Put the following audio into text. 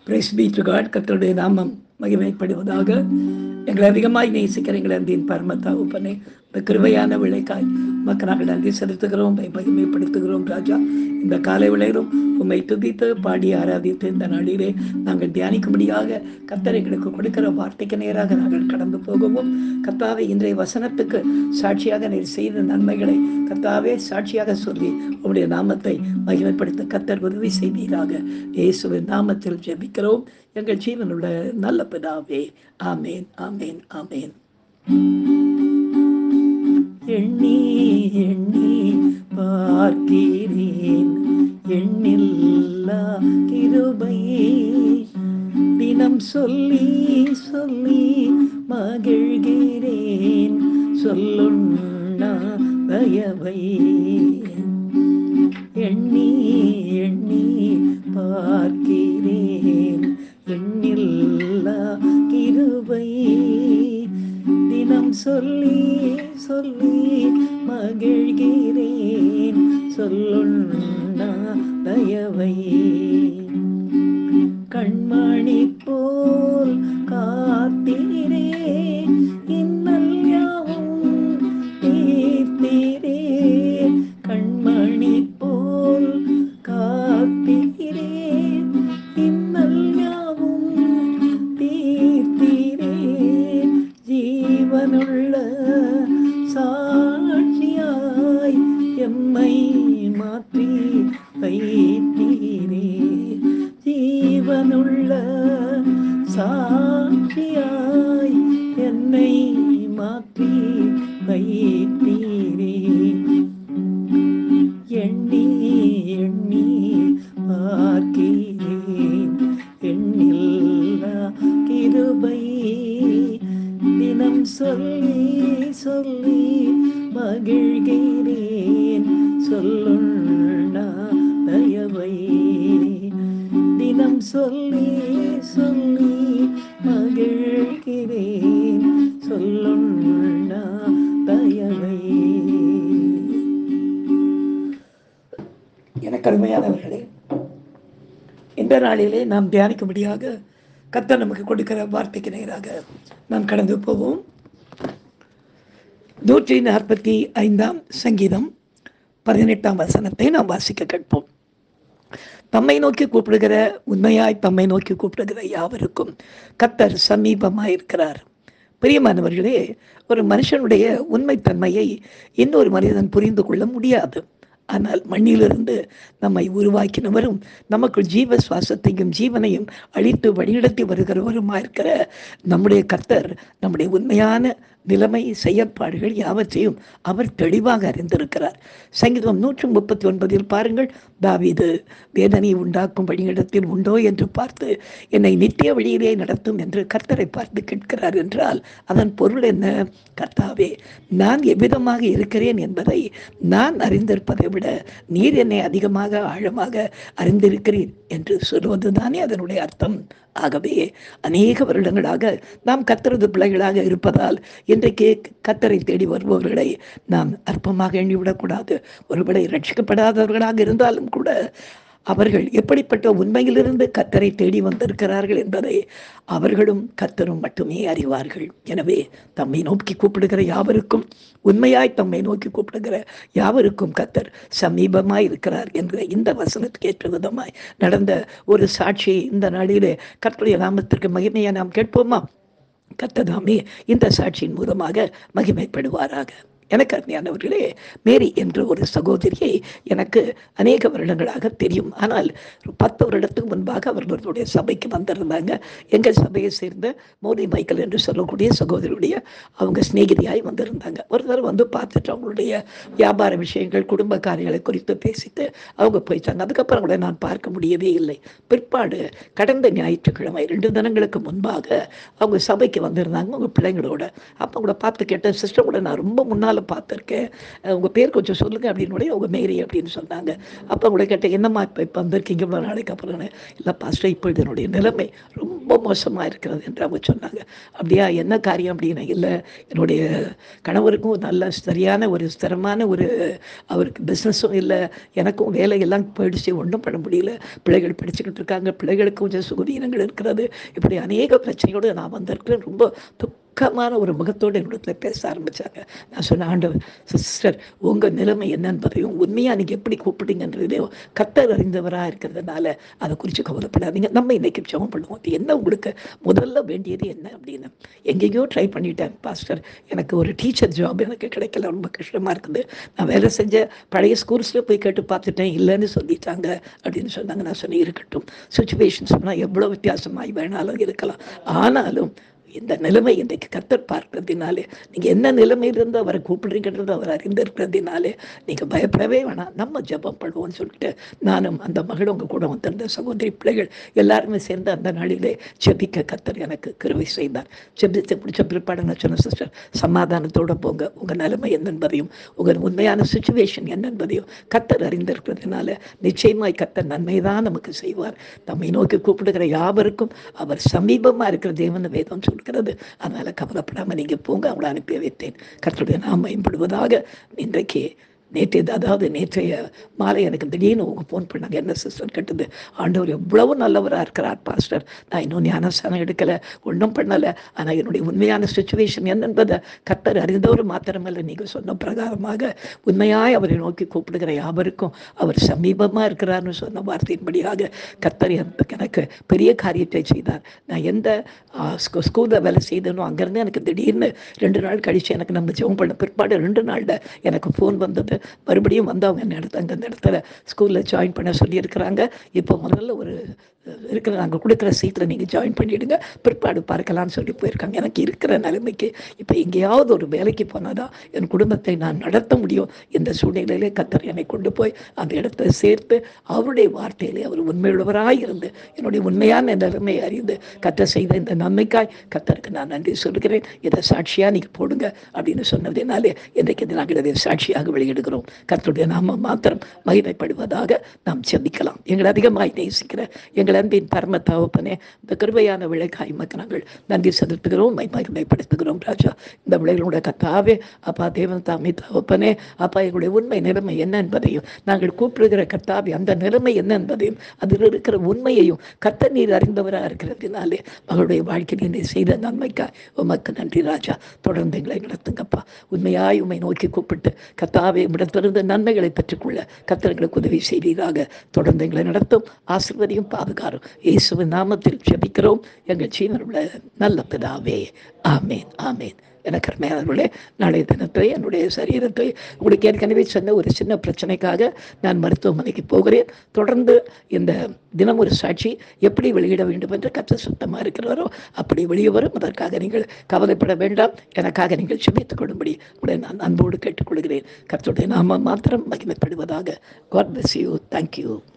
price B to God கர்த்தருடைய நாமம் மகிமைப்படுவதாக எங்களை அதிகமாய் நேசிக்கிற எங்களை அன்பின் பரம தகுப்பனே இந்த கிருபையான விளைக்காய் மக்கள் நாங்கள் நன்றி செலுத்துகிறோம் உம்மை மகிமைப்படுத்துகிறோம் ராஜா இந்த காலை விளையிலும் உம்மை துதித்து பாடி ஆராதித்து இந்த நாளிலே நாங்கள் தியானிக்கும்படியாக கர்த்தர் எங்களுக்கு கொடுக்கிற வார்த்தைக்கு நேராக நாங்கள் கடந்து போகவும் கர்த்தாவே இன்றைய வசனத்துக்கு சாட்சியாக நீர் செய்த நன்மைகளை கர்த்தாவே சாட்சியாக சொல்லி உம்முடைய நாமத்தை மகிமைப்படுத்த கர்த்தர் உதவி செய்வீராக இயேசுவின் நாமத்தில் ஜெபிக்கிறோம் எங்கள் ஜீவனுள்ள நல்ல பிதாவே ஆமேன் ஆமேன் ஆமேன் எண்ணி எண்ணி பார்க்கிறேன் எண்ணில்லா கிருபை தினம் சொல்லி சொல்லி மகிழ்கிறேன் சொல்லுண்ணா தயவை எண்ணி எண்ணி பார்க்கிறேன் எண்ணில்லா கிருபை தினம் சொல்லி சொல்லி மகிழ்கிறேன் சொல்லுண்ணா தயவை கண்மணி போல் காத்தீரே இன்னல் யாவும் தீர்த்தீரே கண்மணி போல் காத்தீரே இன்னல் யாவும் தீர்த்தீரே ஜீவனுள்ள சாட்சியாய் எம்மை மாற்றி வைத்தீரே ஜீவனுள்ள சாட்சியாய் என்னை மாற்றி வைத்தீரே எண்ணி எண்ணி பார்க்கிறேன் எண்ணில்லா கிருபை தினம் சொல்லி சொல்லி மகிழ்கிறேன் சொல்லுண்ணா தயவை தினம் சொல்லி சொல்லி மகிழ்கிறேன் சொல்லுண்ணா தயவை எனக்கு அருமையானவர்களே இந்த நாளிலே நாம் தியானிக்கும்படியாக கர்த்தர் நமக்கு கொடுக்கிற வார்த்தைக்கு நேராக நாம் கடந்து போவோம் நூற்றி நாற்பத்தி ஐந்தாம் சங்கீதம் பதினெட்டாம் வசனத்தை நாம் வாசிக்க கேட்போம் தம்மை நோக்கி கூப்பிடுகிற உண்மையாய் தம்மை நோக்கி கூப்பிடுகிற யாவருக்கும் கத்தர் சமீபமாயிருக்கிறார் பிரியமானவர்களே ஒரு மனுஷனுடைய உண்மைத்தன்மையை இன்னொரு மனிதன் புரிந்து கொள்ள முடியாது ஆனால் மண்ணிலிருந்து நம்மை உருவாக்கினவரும் நமக்குள் ஜீவ சுவாசத்தையும் ஜீவனையும் அழித்து வழிநடத்தி வருகிறவருமாயிருக்கிற நம்முடைய கர்த்தர் நம்முடைய உண்மையான நிலைமை செயற்பாடுகள் யாவற்றையும் அவர் தெளிவாக அறிந்திருக்கிறார் சங்கீதம் நூற்றி முப்பத்தி ஒன்பதில் பாருங்கள் தாவீது வேதனை உண்டாக்கும் வழியிடத்தில் உண்டோ என்று பார்த்து என்னை நித்திய வழியிலே நடத்தும் என்று கர்த்தரை பார்த்து கேட்கிறார் என்றால் அதன் பொருள் என்ன கர்த்தாவே நான் எவ்விதமாக இருக்கிறேன் என்பதை நான் அறிந்திருப்பதை விட நீர் என்னை அதிகமாக ஆழமாக அறிந்திருக்கிறீர் என்று சொல்வதுதானே அதனுடைய அர்த்தம் ஆகவே அநேக வருடங்களாக நாம் கத்தரது பிள்ளைகளாக இருப்பதால் இன்றைக்கு கத்தரை தேடி வருபவர்களை நாம் அற்பமாக எண்ணிவிடக்கூடாது ஒருவேளை ரட்சிக்கப்படாதவர்களாக இருந்தாலும் கூட அவர்கள் எப்படிப்பட்ட உண்மையிலிருந்து கத்தரை தேடி வந்திருக்கிறார்கள் என்பதை அவர்களும் கத்தரும் மட்டுமே அறிவார்கள் எனவே தம்மை நோக்கி கூப்பிடுகிற யாவருக்கும் உண்மையாய் தம்மை நோக்கி கூப்பிடுகிற யாவருக்கும் கத்தர் சமீபமாய் இருக்கிறார் என்ற இந்த வசனத்துக்கு ஏற்ற விதமாய் நடந்த ஒரு சாட்சியை இந்த நாளிலே கர்த்தருடைய நாமத்திற்கு மகிமையை நாம் கேட்போமா கத்ததாமே இந்த சாட்சியின் மூலமாக மகிமைப்படுவாராக எனக்கு அருமையானவர்களே மேரி என்ற ஒரு சகோதரியை எனக்கு அநேக வருடங்களாக தெரியும் ஆனால் பத்து வருடத்துக்கு முன்பாக அவர்களுடைய சபைக்கு வந்திருந்தாங்க எங்கள் சபையை சேர்ந்த மோடி மைக்கேல் என்று சொல்லக்கூடிய சகோதரியுடைய அவங்க சிநேகிதியாய் வந்திருந்தாங்க ஒரு தடவை வந்து பார்த்துட்டு அவங்களுடைய வியாபார விஷயங்கள் குடும்ப காரியங்களை குறித்து பேசிட்டு அவங்க போயிட்டாங்க அதுக்கப்புறம் கூட நான் பார்க்க முடியவே இல்லை பிற்பாடு கடந்த ஞாயிற்றுக்கிழமை ரெண்டு தினங்களுக்கு முன்பாக அவங்க சபைக்கு வந்திருந்தாங்க அவங்க பிள்ளைங்களோட அப்போ கூட பார்த்து கேட்டேன் சிஸ்டர் கூட நான் ரொம்ப முன்னால் பார்த்துருக்கேன் அஹ் உங்க பேர் கொஞ்சம் சொல்லுங்க அப்படின்னு உடனே அவங்க மேரி அப்படின்னு சொன்னாங்க அப்போ கூட கேட்டேன் என்னம்மா இப்போ இப்போ வந்திருக்கீங்க இவ்வளோ நாளைக்கு அப்புறம் இல்லை பாஸ்டர் இப்பொழுது என்னுடைய நிலைமை ரொம்ப ரொம்ப மோசமாக இருக்கிறது என்று அவங்க சொன்னாங்க அப்படியா என்ன காரியம் அப்படின்னு இல்லை என்னுடைய கணவருக்கும் ஒரு நல்ல சரியான ஒரு ஸ்திரமான ஒரு அவருக்கு பிஸ்னஸும் இல்லை எனக்கும் வேலையெல்லாம் போயிடுச்சு ஒன்றும் பண்ண முடியல பிள்ளைகள் படிச்சுக்கிட்டு இருக்காங்க பிள்ளைகளுக்கு கொஞ்சம் சுகதீனங்கள் இருக்கிறது இப்படி அநேக பிரச்சனையோடு நான் வந்திருக்கிறேன் ரொம்ப துக்கமான ஒரு முகத்தோடு என்னிடத்துல பேச ஆரம்பித்தாங்க நான் சொன்ன ஆண்டவர் சிஸ்டர் உங்கள் நிலைமை என்னன்றதையும் உண்மையாக நீங்கள் எப்படி கூப்பிட்டீங்கன்றதையும் கத்தர் அறிந்தவராக இருக்கிறதுனால அதை குறித்து கவலைப்படாதீங்க நம்ம இன்னைக்கு ஜெபம் பண்ணுவோம் அது என்ன உங்களுக்கு முதல்ல வேண்டியது என்ன அப்படின்னு எங்கேயோ ட்ரை பண்ணிட்டேன் பாஸ்டர் எனக்கு ஒரு டீச்சர் ஜாப் எனக்கு கிடைக்கல ரொம்ப கஷ்டமாக இருக்குது நான் வேலை செஞ்ச பழைய ஸ்கூல்ஸில் போய் கேட்டு பார்த்துட்டேன் இல்லைன்னு சொல்லிட்டாங்க அப்படின்னு சொன்னாங்க நான் சொன்னேன் இருக்கட்டும் சுச்சுவேஷன்ஸ் சொன்னால் எவ்வளோ வித்தியாசமாய் வேணாலும் இருக்கலாம் ஆனாலும் இந்த நிலைமை இன்றைக்கு கத்தர் பார்க்கிறதுனாலே நீங்கள் என்ன நிலைமையிலிருந்து அவரை கூப்பிடுறீங்கன்றது அவர் அறிந்திருக்கிறதுனாலே நீங்கள் பயப்படவே வேணாம் நம்ம ஜெபம் பண்ணுவோம்னு சொல்லிட்டு நானும் அந்த மகள் உங்கள் கூட வந்திருந்த சகோதரி பிள்ளைகள் எல்லாருமே சேர்ந்து அந்த நாளிலே ஜெபிக்க கத்தர் எனக்கு கிருவை செய்தார் ஜெபித்து பிடிச்ச பிற்பாடு நான் சொன்ன சிஸ்டர் சமாதானத்தோடு போங்க உங்கள் நிலைமை என்னென்பதையும் உங்கள் உண்மையான சுச்சுவேஷன் என்னென்பதையும் கத்தர் அறிந்திருக்கிறதுனால நிச்சயமாய் கத்தர் நன்மை தான் நமக்கு செய்வார் நம்மை நோக்கி கூப்பிடுகிற யாவருக்கும் அவர் சமீபமாக இருக்கிற தேவன வேதம் சொல்கிறது அதனால் கவலைப்படாமல் நீங்கள் போங்க அவளை அனுப்பி வைத்தேன் கர்த்தருடைய நாம் மேம்படுவதாக இன்றைக்கு நேற்று அதாவது நேற்றைய மாலை எனக்கு திடீர்னு உங்க ஃபோன் பண்ணாங்க என்ன சிஸ்டர் கேட்டது ஆண்டவர் எவ்வளவு நல்லவராக இருக்கிறார் பாஸ்டர் நான் இன்னும் ஞானஸ்தானம் எடுக்கலை ஒன்றும் பண்ணலை ஆனால் என்னுடைய உண்மையான சுச்சுவேஷன் என்னென்பதை கத்தர் அறிந்தவர் மாத்திரமல்ல நீங்கள் சொன்ன பிரகாரமாக உண்மையாய் அவரை நோக்கி கூப்பிடுகிற யாவருக்கும் அவர் சமீபமாக இருக்கிறார்னு சொன்ன வார்த்தையின்படியாக கத்தர் எனக்கு எனக்கு பெரிய காரியத்தை செய்தார் நான் எந்த ஸ்கூலில் வேலை செய்தனோ அங்கேருந்து எனக்கு திடீர்னு ரெண்டு நாள் கழிச்சு எனக்கு நம்ம ஜெபம் பண்ண பிற்பாடு ரெண்டு நாளில் எனக்கு ஃபோன் வந்தது மறுபடியும் வந்து அவங்க என்ன இடத்த அங்கே அந்த இடத்துல ஸ்கூலில் ஜாயின் பண்ண சொல்லியிருக்கிறாங்க இப்போ முதல்ல ஒரு இருக்கிற நாங்கள் கொடுக்குற சீட்டில் நீங்கள் ஜாயின் பண்ணிவிடுங்க பிற்பாடு பார்க்கலாம்னு சொல்லி போயிருக்காங்க எனக்கு இருக்கிற நிலைமைக்கு இப்போ எங்கேயாவது ஒரு வேலைக்கு போனால் தான் என் குடும்பத்தை நான் நடத்த முடியும் இந்த சூழ்நிலையிலே கத்தர் என்னை கொண்டு போய் அந்த இடத்தை சேர்த்து அவருடைய வார்த்தையிலே அவர் உண்மையுள்ளவராக இருந்து என்னுடைய உண்மையான நிலைமை அறிந்து கத்த செய்த இந்த நன்மைக்காய் கத்தருக்கு நான் நன்றி சொல்கிறேன் இதை சாட்சியாக நீங்கள் போடுங்க அப்படின்னு சொன்னதினாலே இன்றைக்கு இது நாங்கள் இதை சாட்சியாக வெளியிடுகிறோம் கத்தருடைய நாம மாத்திரம் மகிமைப்படுவதாக நாம் செபிக்கலாம் எங்களை அதிகமாய் நேசிக்கிற எங்கள் அன்பின் பரம தகப்பனே இந்த கிருபையான விளைக்காய் மக்கள் நாங்கள் நன்றி செலுத்துகிறோம் மகிமைப்படுத்துகிறோம் ராஜா இந்த விளைகளோட கத்தாவே அப்பா தேவன் தாமே தகப்பனே அப்பா எங்களுடைய உண்மை நிலைமை என்ன என்பதையும் நாங்கள் கூப்பிடுகிற கத்தாவே அந்த நிலைமை என்ன என்பதையும் அதில் இருக்கிற உண்மையையும் கத்த நீர் அறிந்தவராக இருக்கிறதுனாலே மகளுடைய வாழ்க்கையில் நீ செய்த நன்மைக்காய் உமக்கு நன்றி ராஜா தொடர்ந்து எங்களை நடத்துங்கப்பா உண்மையாய் உண்மை நோக்கி கூப்பிட்டு கத்தாவே இடத்திலிருந்து நன்மைகளை பெற்றுக்கொள்ள கத்தர்களுக்கு உதவி செய்வீராக தொடர்ந்து எங்களை நடத்தும் ஆசிர்வதியும் பாதுகாரும் இயேசுவின் நாமத்தில் ஜெபிக்கிறோம் எங்கள் ஜீவனுள்ள நல்ல பிதாவே ஆமேன் ஆமேன் எனக்கு அருமையானவர்களே நாளைய தினத்தை என்னுடைய சரீரத்தை உங்களுக்கு ஏற்கனவே சொன்ன ஒரு சின்ன பிரச்சனைக்காக நான் மருத்துவமனைக்கு போகிறேன் தொடர்ந்து இந்த தினம் ஒரு சாட்சி எப்படி வெளியிட வேண்டும் என்று கற்று சுத்தமாக இருக்கிறாரோ அப்படி வெளியே வரும் அதற்காக நீங்கள் கவலைப்பட வேண்டாம் எனக்காக நீங்கள் சுமித்துக் கொள்ளும்படி உங்களை நான் அன்போடு கேட்டுக்கொள்கிறேன் கர்த்தருடைய நாம மாத்திரம் மகிமைப்படுவதாக காட் பிளஸ் யூ தேங்க்யூ